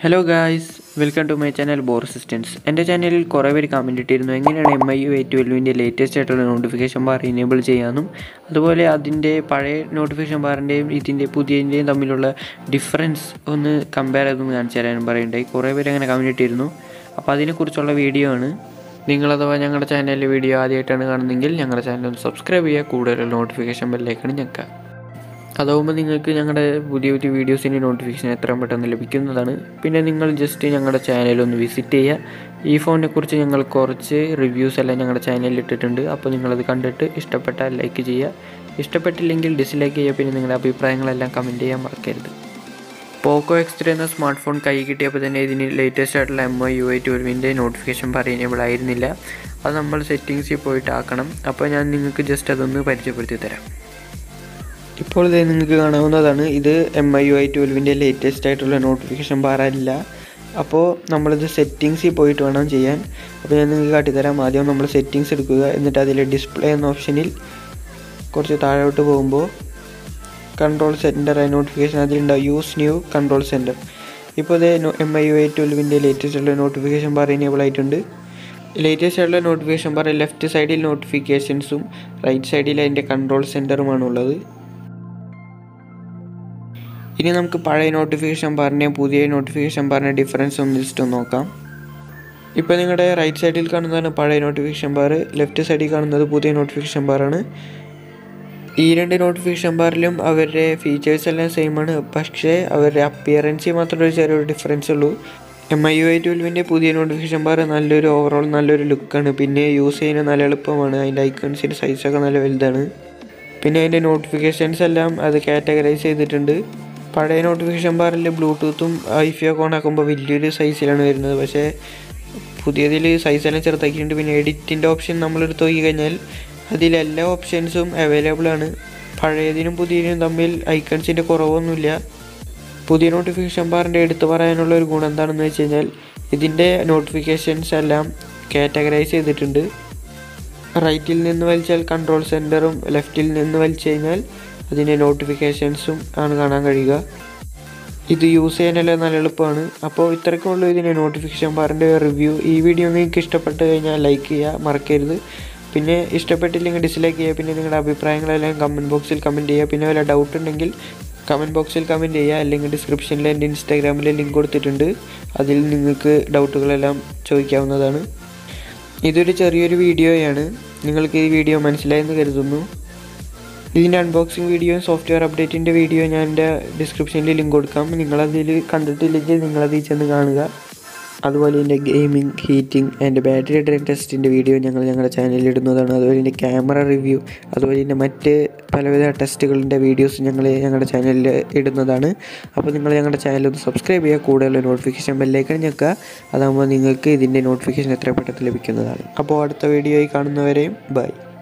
hello guys welcome to my channel ബോർ assistance എൻ്റെ ചാനലിൽ കുറേ പേര് കമൻറ്റ് ഇട്ടിരുന്നു എങ്ങനെയാണ് എം ഐ യു എ ട്വൽവിൻ്റെ ലേറ്റസ്റ്റ് ആയിട്ടുള്ള നോട്ടിഫിക്കേഷൻ ബാർ ഇനേബിൾ ചെയ്യാമെന്നും അതുപോലെ അതിൻ്റെ പഴയ നോട്ടിഫിക്കേഷൻ ബാറിൻ്റെയും ഇതിൻ്റെ പുതിയതിൻ്റെയും തമ്മിലുള്ള ഡിഫറൻസ് ഒന്ന് കമ്പയർ ചെയ്തൊന്ന് കാണിച്ചു തരാനും പറയുണ്ടായി കുറേ പേര് അങ്ങനെ കമൻറ്റ് ഇട്ടിരുന്നു അപ്പോൾ അതിനെക്കുറിച്ചുള്ള വീഡിയോ ആണ് നിങ്ങൾ അഥവാ ഞങ്ങളുടെ ചാനലിലെ വീഡിയോ ആദ്യമായിട്ടാണ് കാണുന്നതെങ്കിൽ ഞങ്ങളുടെ ചാനൽ ഒന്ന് സബ്സ്ക്രൈബ് ചെയ്യുക കൂടുതലുള്ള നോട്ടിഫിക്കേഷൻ ബെല്ലേക്കാണ് ഞെക്കുക അതാവുമ്പോൾ നിങ്ങൾക്ക് ഞങ്ങളുടെ പുതിയ പുതിയ വീഡിയോസിൻ്റെ നോട്ടിഫിക്കേഷൻ എത്രയും പെട്ടെന്ന് ലഭിക്കുന്നതാണ് പിന്നെ നിങ്ങൾ ജസ്റ്റ് ഞങ്ങളുടെ ചാനൽ ഒന്ന് വിസിറ്റ് ചെയ്യുക ഈ ഫോണിനെ കുറിച്ച് ഞങ്ങൾ കുറച്ച് റിവ്യൂസ് എല്ലാം ഞങ്ങളുടെ ചാനലിൽ ഇട്ടിട്ടുണ്ട് അപ്പോൾ നിങ്ങളത് കണ്ടിട്ട് ഇഷ്ടപ്പെട്ടാൽ ലൈക്ക് ചെയ്യുക ഇഷ്ടപ്പെട്ടില്ലെങ്കിൽ ഡിസ്ലൈക്ക് ചെയ്യുക പിന്നെ നിങ്ങളുടെ അഭിപ്രായങ്ങളെല്ലാം കമൻറ്റ് ചെയ്യാൻ മറക്കരുത് പോക്കോ എക്സ് ത്രീ എന്ന സ്മാർട്ട് ഫോൺ കൈ കിട്ടിയപ്പോൾ തന്നെ ഇതിന് ലേറ്റസ്റ്റ് ആയിട്ടുള്ള എം ഐ യു ഐ ട്വൽവിൻ്റെ നോട്ടിഫിക്കേഷൻ പറയുന്നബിൾ ആയിരുന്നില്ല അത് നമ്മൾ സെറ്റിങ്സിൽ പോയിട്ട് ആക്കണം അപ്പോൾ ഞാൻ നിങ്ങൾക്ക് ജസ്റ്റ് അതൊന്ന് പരിചയപ്പെടുത്തി തരാം ഇപ്പോൾ ഇത് നിങ്ങൾക്ക് കാണാവുന്നതാണ് ഇത് എം ഐ യു ഐ ട്വൽവിൻ്റെ ലേറ്റസ്റ്റ് ആയിട്ടുള്ള നോട്ടിഫിക്കേഷൻ ബാർ അല്ല അപ്പോൾ നമ്മളിത് സെറ്റിങ്സിൽ പോയിട്ട് വേണം ചെയ്യാൻ അപ്പോൾ ഞാൻ നിങ്ങൾക്ക് കാട്ടിത്തരാം ആദ്യം നമ്മൾ സെറ്റിങ്സ് എടുക്കുക എന്നിട്ട് അതിൽ ഡിസ്പ്ലേ എന്ന ഓപ്ഷനിൽ കുറച്ച് താഴോട്ട് പോകുമ്പോൾ കൺട്രോൾ സെൻറ്റർ നോട്ടിഫിക്കേഷൻ അതിലുണ്ടാവും യൂസ് ന്യൂ കൺട്രോൾ സെൻറ്റർ ഇപ്പോൾ ഇത് എം ഐ യു ഐ ട്വൽവിൻ്റെ ലേറ്റസ്റ്റ് ആയിട്ടുള്ള നോട്ടിഫിക്കേഷൻ ബാർ ഇനേബിൾ ആയിട്ടുണ്ട് ലേറ്റസ്റ്റ് ആയിട്ടുള്ള നോട്ടിഫിക്കേഷൻ ബാർ ലെഫ്റ്റ് സൈഡിൽ നോട്ടിഫിക്കേഷൻസും റൈറ്റ് സൈഡിൽ അതിൻ്റെ കൺട്രോൾ സെൻറ്ററുമാണ് ഉള്ളത് ഇനി നമുക്ക് പഴയ നോട്ടിഫിക്കേഷൻ ബാറിൻ്റെയും പുതിയ നോട്ടിഫിക്കേഷൻ ബാറിൻ്റെ ഡിഫറൻസ് ഒന്ന് ജസ്റ്റ് ഒന്ന് നോക്കാം ഇപ്പോൾ നിങ്ങളുടെ റൈറ്റ് സൈഡിൽ കാണുന്നതാണ് പഴയ നോട്ടിഫിക്കേഷൻ ബാർ ലെഫ്റ്റ് സൈഡിൽ കാണുന്നത് പുതിയ നോട്ടിഫിക്കേഷൻ ബാറാണ് ഈ രണ്ട് നോട്ടിഫിക്കേഷൻ ബാറിലും അവരുടെ ഫീച്ചേഴ്സ് എല്ലാം സെയിം ആണ് പക്ഷേ അവരുടെ അപ്പിയറൻസിൽ മാത്രമേ ഒരു ചെറിയൊരു ഡിഫറൻസ് ഉള്ളൂ എം ഐ യു ഐ ട്വൽവിൻ്റെ പുതിയ നോട്ടിഫിക്കേഷൻ ബാർ നല്ലൊരു ഓവറോൾ നല്ലൊരു ലുക്കാണ് പിന്നെ യൂസ് ചെയ്യാൻ നല്ല എളുപ്പമാണ് അതിൻ്റെ ഐക്കൺസിൻ്റെ സൈസൊക്കെ നല്ല വലുതാണ് പിന്നെ അതിൻ്റെ നോട്ടിഫിക്കേഷൻസ് എല്ലാം അത് കാറ്റഗറൈസ് ചെയ്തിട്ടുണ്ട് പഴയ നോട്ടിഫിക്കേഷൻ ബാറിൽ ബ്ലൂടൂത്തും ഐഫി ഒക്കെ ഓൺ ആക്കുമ്പോൾ വലിയൊരു സൈസിലാണ് വരുന്നത് പക്ഷേ പുതിയതിൽ സൈസ് എല്ലാം ചെറുതാക്കിയിട്ടുണ്ട് പിന്നെ എഡിറ്റിൻ്റെ ഓപ്ഷൻ നമ്മളെടുത്ത് നോക്കി കഴിഞ്ഞാൽ അതിലെല്ലാ ഓപ്ഷൻസും അവൈലബിൾ ആണ് പഴയതിനും പുതിയതിനും തമ്മിൽ ഐക്കൺസിൻ്റെ കുറവൊന്നുമില്ല പുതിയ നോട്ടിഫിക്കേഷൻ ബാറിൻ്റെ എടുത്തു പറയാനുള്ള ഒരു ഗുണം എന്താണെന്ന് വെച്ച് കഴിഞ്ഞാൽ ഇതിൻ്റെ നോട്ടിഫിക്കേഷൻസ് എല്ലാം കാറ്റഗറൈസ് ചെയ്തിട്ടുണ്ട് റൈറ്റിൽ നിന്ന് വലിച്ചാൽ കൺട്രോൾ സെൻറ്ററും ലെഫ്റ്റിൽ നിന്ന് വലിച്ചു കഴിഞ്ഞാൽ അതിൻ്റെ നോട്ടിഫിക്കേഷൻസും ആണ് കാണാൻ കഴിയുക ഇത് യൂസ് ചെയ്യാനെല്ലാം നല്ല എളുപ്പമാണ് അപ്പോൾ ഇത്രയ്ക്കുള്ളൂ ഇതിൻ്റെ നോട്ടിഫിക്കേഷൻ ബാറിൻ്റെ റിവ്യൂ ഈ വീഡിയോ നിങ്ങൾക്ക് ഇഷ്ടപ്പെട്ട് കഴിഞ്ഞാൽ ലൈക്ക് ചെയ്യുക മറക്കരുത് പിന്നെ ഇഷ്ടപ്പെട്ടില്ലെങ്കിൽ ഡിസ്ലൈക്ക് ചെയ്യുക പിന്നെ നിങ്ങളുടെ അഭിപ്രായങ്ങളെല്ലാം കമൻറ്റ് ബോക്സിൽ കമൻറ്റ് ചെയ്യുക പിന്നെ വല്ല ഡൗട്ട് ഉണ്ടെങ്കിൽ കമൻറ്റ് ബോക്സിൽ കമൻറ്റ് ചെയ്യുക അല്ലെങ്കിൽ ഡിസ്ക്രിപ്ഷനിൽ എൻ്റെ ഇൻസ്റ്റാഗ്രാമിൽ ലിങ്ക് കൊടുത്തിട്ടുണ്ട് അതിൽ നിങ്ങൾക്ക് ഡൗട്ടുകളെല്ലാം ചോദിക്കാവുന്നതാണ് ഇതൊരു ചെറിയൊരു വീഡിയോയാണ് നിങ്ങൾക്ക് ഈ വീഡിയോ മനസ്സിലായെന്ന് കരുതുന്നു ഇതിൻ്റെ അൺബോക്സിങ് വീഡിയോയും സോഫ്റ്റ്വെയർ അപ്ഡേറ്റിൻ്റെ വീഡിയോ ഞാൻ എൻ്റെ ഡിസ്ക്രിപ്ഷനിൽ ലിങ്ക് കൊടുക്കാം നിങ്ങളതിൽ കണ്ടിട്ടില്ലെങ്കിൽ നിങ്ങളതിൽ ചെന്ന് കാണുക അതുപോലെ എൻ്റെ ഗെയിമിംഗ് ഹീറ്റിംഗ് എൻ്റെ ബാറ്ററി ഡ്രെയിൻ ടെസ്റ്റിൻ്റെ വീഡിയോ ഞങ്ങൾ ഞങ്ങളുടെ ചാനലിൽ ഇടുന്നതാണ് അതുപോലെ എൻ്റെ ക്യാമറ റിവ്യൂ അതുപോലെ എൻ്റെ മറ്റ് പലവിധ ടെസ്റ്റുകളിൻ്റെ വീഡിയോസ് ഞങ്ങൾ ഞങ്ങളുടെ ചാനലിൽ ഇടുന്നതാണ് അപ്പോൾ നിങ്ങൾ ഞങ്ങളുടെ ചാനൽ ഒന്ന് സബ്സ്ക്രൈബ് ചെയ്യുക കൂടുതലുള്ള നോട്ടിഫിക്കേഷൻ ബെല്ലേക്കാണ് ഞെക്കുക അതാകുമ്പോൾ നിങ്ങൾക്ക് ഇതിൻ്റെ നോട്ടിഫിക്കേഷൻ എത്ര പെട്ടെന്ന് ലഭിക്കുന്നതാണ് അപ്പോൾ അടുത്ത വീഡിയോയിൽ കാണുന്നവരെയും ബൈ